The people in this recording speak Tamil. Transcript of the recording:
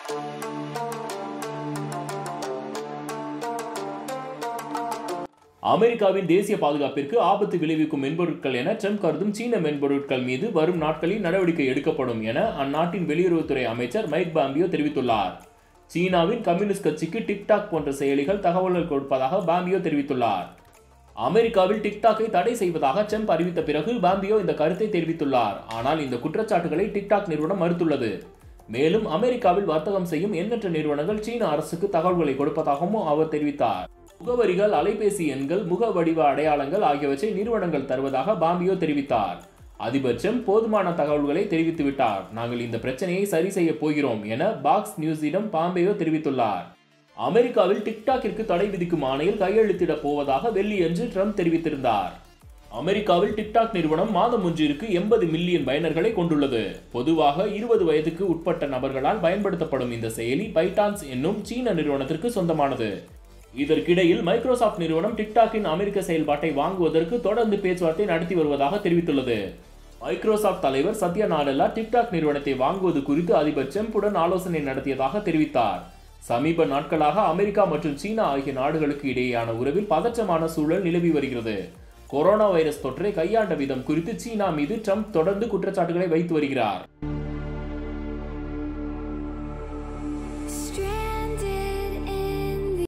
அமெரிக்காவின் தேசிய பாதுகாப்பிற்கு ஆபத்து விளைவிக்கும் மென்பொருட்கள் என ட்ரம்ப் கருதும் சீன மென்பொருட்கள் மீது வரும் நாட்களில் நடவடிக்கை எடுக்கப்படும் என அந்நாட்டின் வெளியுறவுத்துறை அமைச்சர் மைக் பாம்பியோ தெரிவித்துள்ளார் சீனாவின் கம்யூனிஸ்ட் கட்சிக்கு டிக்டாக் போன்ற செயலிகள் தகவல்கள் கொடுப்பதாக பாம்பியோ தெரிவித்துள்ளார் அமெரிக்காவில் டிக்டாக்கை தடை செய்வதாக ட்ரம்ப் அறிவித்த பிறகு பாம்பியோ இந்த கருத்தை தெரிவித்துள்ளார் ஆனால் இந்த குற்றச்சாட்டுகளை டிக்டாக் நிறுவனம் மறுத்துள்ளது மேலும் அமெரிக்காவில் வர்த்தகம் செய்யும் எண்ணற்ற நிறுவனங்கள் சீன அரசுக்கு தகவல்களை கொடுப்பதாகவும் அவர் தெரிவித்தார் முகவரிகள் அலைபேசி எண்கள் முக வடிவ அடையாளங்கள் ஆகியவற்றை நிறுவனங்கள் தருவதாக பாம்பியோ தெரிவித்தார் அதிபர் ட்ரம்ப் போதுமான தகவல்களை தெரிவித்து விட்டார் நாங்கள் இந்த பிரச்சனையை சரி செய்ய போகிறோம் என பாக்ஸ் நியூஸிடம் பாம்பேயோ தெரிவித்துள்ளார் அமெரிக்காவில் டிக்டாக்கிற்கு தடை விதிக்கும் ஆணையில் கையெழுத்திடப் போவதாக வெள்ளியன்று ட்ரம்ப் தெரிவித்திருந்தார் அமெரிக்காவில் டிக்டாக் நிறுவனம் மாதம் ஒன்றிற்கு எண்பது மில்லியன் பயனர்களை கொண்டுள்ளது பொதுவாக இருபது வயதுக்கு உட்பட்ட நபர்களால் பயன்படுத்தப்படும் இந்த செயலி பைட்டான்ஸ் என்னும் சீன நிறுவனத்திற்கு சொந்தமானது இதற்கிடையில் மைக்ரோசாஃப்ட் நிறுவனம் டிக்டாக்கின் அமெரிக்க செயல்பாட்டை வாங்குவதற்கு தொடர்ந்து பேச்சுவார்த்தை நடத்தி வருவதாக தெரிவித்துள்ளது மைக்ரோசாஃப்ட் தலைவர் சத்யா நாடெல்லா டிக்டாக் நிறுவனத்தை வாங்குவது குறித்து அதிபர் ட்ரம்புடன் ஆலோசனை நடத்தியதாக தெரிவித்தார் சமீப நாட்களாக அமெரிக்கா மற்றும் சீனா ஆகிய நாடுகளுக்கு இடையேயான உறவில் பதற்றமான சூழல் நிலவி வருகிறது கொரோனா வைரஸ் தொற்றை கையாண்ட விதம் குறித்து சீனா மீது ட்ரம்ப் தொடர்ந்து குற்றச்சாட்டுகளை வைத்து வருகிறார்